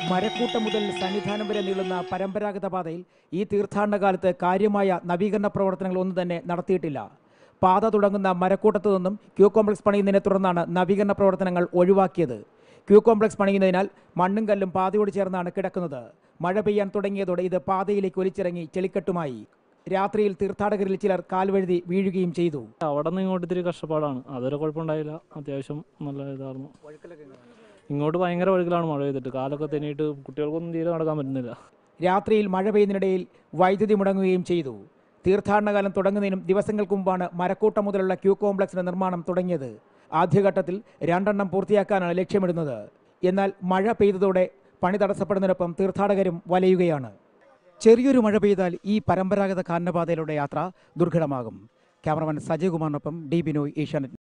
മരക്കൂട്ടം മുതൽ സന്നിധാനം വരെ നീളുന്ന പരമ്പരാഗത പാതയിൽ ഈ തീർത്ഥാടന കാലത്ത് കാര്യമായ നവീകരണ പ്രവർത്തനങ്ങൾ ഒന്നും തന്നെ നടത്തിയിട്ടില്ല പാത തുടങ്ങുന്ന മരക്കൂട്ടത്തു നിന്നും ക്യൂ കോംപ്ലക്സ് പണിയുന്നതിനെ തുടർന്നാണ് നവീകരണ പ്രവർത്തനങ്ങൾ ഒഴിവാക്കിയത് ക്യൂ കോംപ്ലക്സ് പണിയുന്നതിനാൽ മണ്ണും കല്ലും പാതയോട് ചേർന്നാണ് കിടക്കുന്നത് മഴ പെയ്യാൻ തുടങ്ങിയതോടെ ഇത് പാതയിലേക്ക് ഒലിച്ചിറങ്ങി ചെളിക്കെട്ടുമായി രാത്രിയിൽ തീർത്ഥാടകരിൽ ചിലർ കാൽവഴുതി വീഴുകയും ചെയ്തു അവിടെ നിന്ന് ഇങ്ങോട്ട് ഇത്തിരി കഷ്ടപ്പാടാണ് അതൊരു കുഴപ്പമുണ്ടായില്ല അത്യാവശ്യം നല്ല ഇതായിരുന്നു ഇങ്ങോട്ട് ഭയങ്കര വഴുക്കലാണ് മഴ പെയ്തിട്ട് കാലൊക്കെ തെന്നിയിട്ട് കുട്ടികൾക്കൊന്നും തീരെ നടക്കാൻ പറ്റുന്നില്ല രാത്രിയിൽ മഴ പെയ്യുന്നതിനിടയിൽ വൈദ്യുതി മുടങ്ങുകയും ചെയ്തു തീർത്ഥാടനകാലം തുടങ്ങുന്നതിനും ദിവസങ്ങൾക്ക് മുമ്പാണ് മരക്കൂട്ടം മുതലുള്ള ക്യൂ കോംപ്ലക്സിന്റെ നിർമ്മാണം തുടങ്ങിയത് ആദ്യഘട്ടത്തിൽ രണ്ടെണ്ണം പൂർത്തിയാക്കാനാണ് ലക്ഷ്യമിടുന്നത് എന്നാൽ മഴ പെയ്തതോടെ പണി തടസ്സപ്പെടുന്നതിനൊപ്പം തീർത്ഥാടകരും വലയുകയാണ് ചെറിയൊരു മഴ പെയ്താൽ ഈ പരമ്പരാഗത കാനനപാതയിലൂടെ യാത്ര ദുർഘടമാകും ക്യാമറമാൻ സജയ് കുമാറിനൊപ്പം ഡി ബിനോയ് ഏഷ്യാനെറ്റ്